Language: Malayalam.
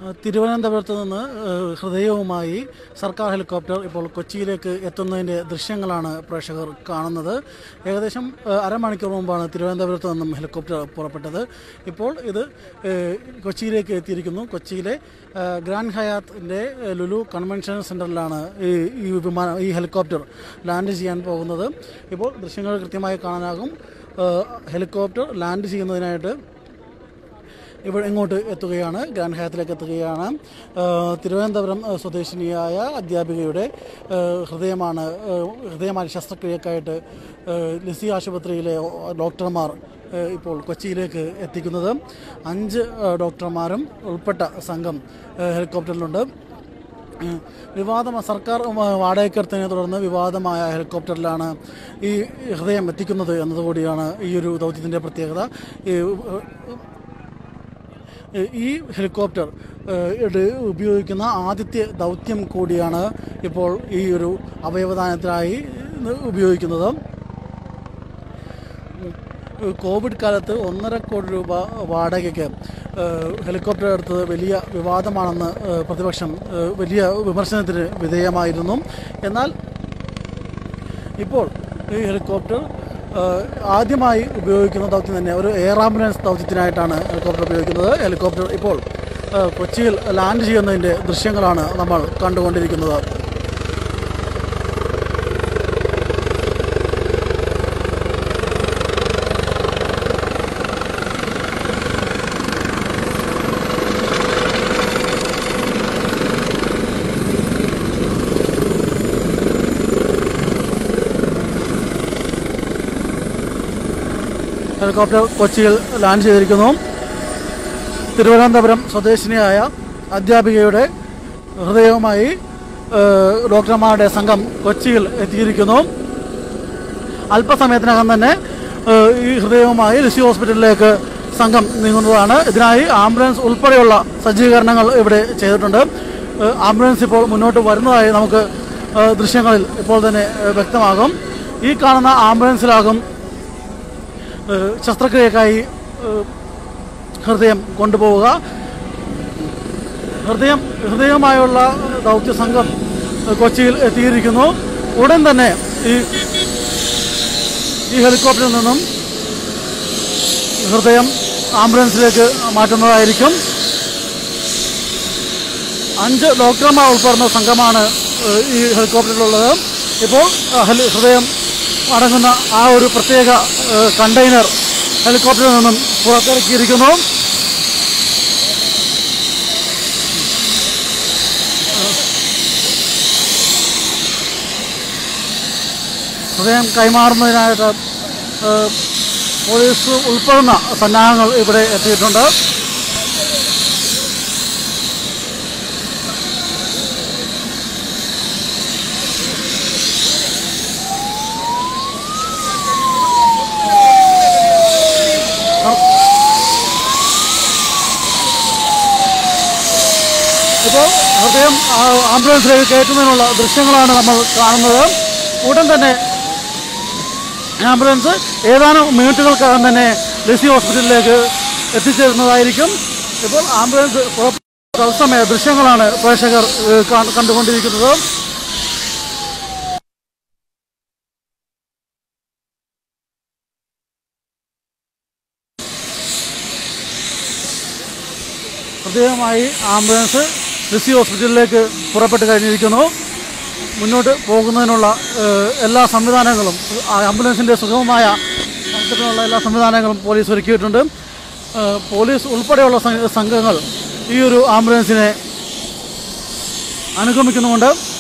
തിരുവനന്തപുരത്ത് നിന്ന് ഏഹ്, ഹൃദയവുമായി സർക്കാർ ഹെലികോപ്റ്റർ ഇപ്പോൾ കൊച്ചിയിലേക്ക് എത്തുന്നതിൻ്റെ ദൃശ്യങ്ങളാണ് പ്രേക്ഷകർ കാണുന്നത് ഏകദേശം ഏഹ്, അരമണിക്കൂർ മുമ്പാണ് തിരുവനന്തപുരത്ത് നിന്നും ഹെലികോപ്റ്റർ പുറപ്പെട്ടത് ഇപ്പോൾ ഇത് ഏഹ്, കൊച്ചിയിലേക്ക് എത്തിയിരിക്കുന്നു കൊച്ചിയിലെ ഏഹ്, ഗ്രാൻഡ് ഹയാത്തിൻ്റെ ഏഹ്, ലുലു കൺവെൻഷൻ സെൻറ്ററിലാണ് ഈ ഈ വിമാനം ഈ ഹെലികോപ്റ്റർ ലാൻഡ് ചെയ്യാൻ പോകുന്നത് ഇപ്പോൾ ദൃശ്യങ്ങൾ കൃത്യമായി കാണാനാകും ഏഹ്, ഹെലികോപ്റ്റർ ലാൻഡ് ചെയ്യുന്നതിനായിട്ട് ഇവിടെ ഇങ്ങോട്ട് എത്തുകയാണ് ഗ്രാൻഡ് ഹയാത്തിലേക്ക് എത്തുകയാണ് ഏഹ് തിരുവനന്തപുരം ഏഹ് സ്വദേശിനിയായ അധ്യാപികയുടെ ഏഹ് ഹൃദയമാണ് ഏഹ് ഹൃദയമാരി ശസ്ത്രക്രിയക്കായിട്ട് ഏഹ് ലിസി ആശുപത്രിയിലെ ഡോക്ടർമാർ ഏഹ് ഇപ്പോൾ കൊച്ചിയിലേക്ക് എത്തിക്കുന്നത് അഞ്ച് ഏഹ് ഡോക്ടർമാരും ഉൾപ്പെട്ട സംഘം ഏഹ് ഹെലികോപ്റ്ററിലുണ്ട് ഉം. വിവാദം സർക്കാർ ഉം, വാടകയ്ക്കെടുത്തതിനെ തുടർന്ന് വിവാദമായ ഹെലികോപ്റ്ററിലാണ് ഈ ഹൃദയം എത്തിക്കുന്നത് എന്നതുകൂടിയാണ് ഈ ഒരു ദൗത്യത്തിൻ്റെ പ്രത്യേകത ഈ ഏഹ്, ഈ ഹെലികോപ്റ്റർ ഏഹ്, ഇത് ഉപയോഗിക്കുന്ന ആദ്യത്തെ ദൗത്യം കൂടിയാണ് ഇപ്പോൾ ഈ ഒരു അവയവദാനത്തിനായി ഇത് ഉപയോഗിക്കുന്നത് കോവിഡ് കാലത്ത് ഒന്നര കോടി രൂപ വാടകയ്ക്ക് ഏഹ്, ഹെലികോപ്റ്റർ എടുത്തത് വലിയ വിവാദമാണെന്ന് ഏഹ്, പ്രതിപക്ഷം ഏഹ്, വലിയ വിമർശനത്തിന് വിധേയമായിരുന്നു എന്നാൽ ഇപ്പോൾ ഈ ഹെലികോപ്റ്റർ ഏഹ്, ആദ്യമായി ഉപയോഗിക്കുന്ന ദൗത്യം തന്നെ ഒരു എയർ ആംബുലൻസ് ദൗത്യത്തിനായിട്ടാണ് ഹെലികോപ്റ്റർ ഉപയോഗിക്കുന്നത് ഹെലികോപ്റ്റർ ഇപ്പോൾ ഏഹ്, കൊച്ചിയിൽ ലാൻഡ് ചെയ്യുന്നതിൻ്റെ ദൃശ്യങ്ങളാണ് നമ്മൾ കണ്ടുകൊണ്ടിരിക്കുന്നത് ഹെലികോപ്റ്റർ കൊച്ചിയിൽ ലാൻഡ് ചെയ്തിരിക്കുന്നു തിരുവനന്തപുരം സ്വദേശിനിയായ അധ്യാപികയുടെ ഹൃദയവുമായി ഏഹ്, ഡോക്ടർമാരുടെ സംഘം കൊച്ചിയിൽ എത്തിയിരിക്കുന്നു അല്പസമയത്തിനകം തന്നെ ഏഹ്, ഈ ഹൃദയവുമായി ലിസി ഹോസ്പിറ്റലിലേക്ക് സംഘം നീങ്ങുന്നതാണ് ഇതിനായി ആംബുലൻസ് ഉൾപ്പെടെയുള്ള സജ്ജീകരണങ്ങൾ ഇവിടെ ചെയ്തിട്ടുണ്ട് ഏഹ്, ആംബുലൻസ് ഇപ്പോൾ മുന്നോട്ട് വരുന്നതായി നമുക്ക് ഏഹ്, ദൃശ്യങ്ങളിൽ ഇപ്പോൾ തന്നെ ഏഹ്, വ്യക്തമാകും ഈ കാണുന്ന ആംബുലൻസിലാകും ഏഹ്, ശസ്ത്രക്രിയക്കായി ഏഹ്, ഹൃദയം കൊണ്ടുപോവുക ഹൃദയം ഹൃദയവുമായുള്ള ദൗത്യ സംഘം ഏഹ്, കൊച്ചിയിൽ എത്തിയിരിക്കുന്നു ഉടൻ തന്നെ ഈ ഈ ഹെലികോപ്റ്ററിൽ നിന്നും ഹൃദയം ആംബുലൻസിലേക്ക് മാറ്റുന്നതായിരിക്കും അഞ്ച് ഡോക്ടർമാർ ഉൾപ്പെടുന്ന സംഘമാണ് ഏഹ്, ഈ ഹെലികോപ്റ്ററിലുള്ളത് ഇപ്പോൾ ആ, ഹെലി- ഹൃദയം അടങ്ങുന്ന ആ ഒരു പ്രത്യേക ഏഹ്, കണ്ടെയ്നർ ഹെലികോപ്റ്ററിൽ നിന്നും പുറത്തിറക്കിയിരിക്കുന്നു ഹൃദയം കൈമാറുന്നതിനായിട്ട് ഏഹ്, പോലീസ് ഉൾപ്പെടുന്ന സന്നാഹങ്ങൾ ഇവിടെ എത്തിയിട്ടുണ്ട് ഇപ്പോൾ ഹൃദയം ആ, ആംബുലൻസിലേക്ക് കയറ്റുന്നതിനുള്ള ദൃശ്യങ്ങളാണ് നമ്മൾ കാണുന്നത് ഉടൻ തന്നെ ആംബുലൻസ് ഏതാനും മിനിറ്റുകൾക്കകം തന്നെ ലിസി ഹോസ്പിറ്റലിലേക്ക് എത്തിച്ചേരുന്നതായിരിക്കും ഇപ്പോൾ ആംബുലൻസ് പുറ- തത്സമയ ദൃശ്യങ്ങളാണ് പ്രേക്ഷകർ ഏഹ്, കാ- കണ്ടുകൊണ്ടിരിക്കുന്നത് ഹൃദയമായി ആംബുലൻസ് ലിസി ഹോസ്പിറ്റലിലേക്ക് പുറപ്പെട്ട് കഴിഞ്ഞിരിക്കുന്നു മുന്നോട്ട് പോകുന്നതിനുള്ള ഏഹ്, എല്ലാ സംവിധാനങ്ങളും ആ ആംബുലൻസിൻ്റെ സുഗമമായ നടത്തിപ്പിനുള്ള എല്ലാ സംവിധാനങ്ങളും പോലീസ് ഒരുക്കിയിട്ടുണ്ട് ഏഹ്, പോലീസ് ഉൾപ്പെടെയുള്ള സംഘ- സംഘങ്ങൾ ഈ ഒരു ആംബുലൻസിനെ അനുഗമിക്കുന്നുമുണ്ട്